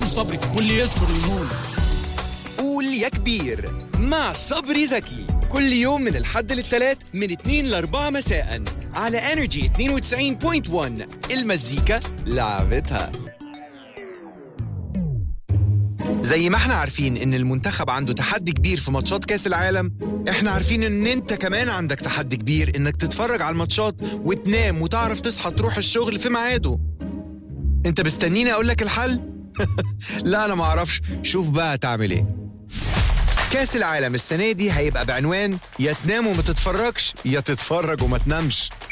كابتن صبري واللي يصبر ينول قول يا كبير مع صبري زكي كل يوم من الحد للثلاث من 2 ل 4 مساء على انرجي 92.1 المزيكا لعبتها زي ما احنا عارفين ان المنتخب عنده تحدي كبير في ماتشات كاس العالم احنا عارفين ان انت كمان عندك تحدي كبير انك تتفرج على الماتشات وتنام وتعرف تصحى تروح الشغل في ميعاده انت مستنيني اقول لك الحل لا انا ما اعرفش شوف بقى هتعمل ايه كاس العالم السنة دي هيبقى بعنوان يا تنام وما تتفرجش يا تتفرج وما تنامش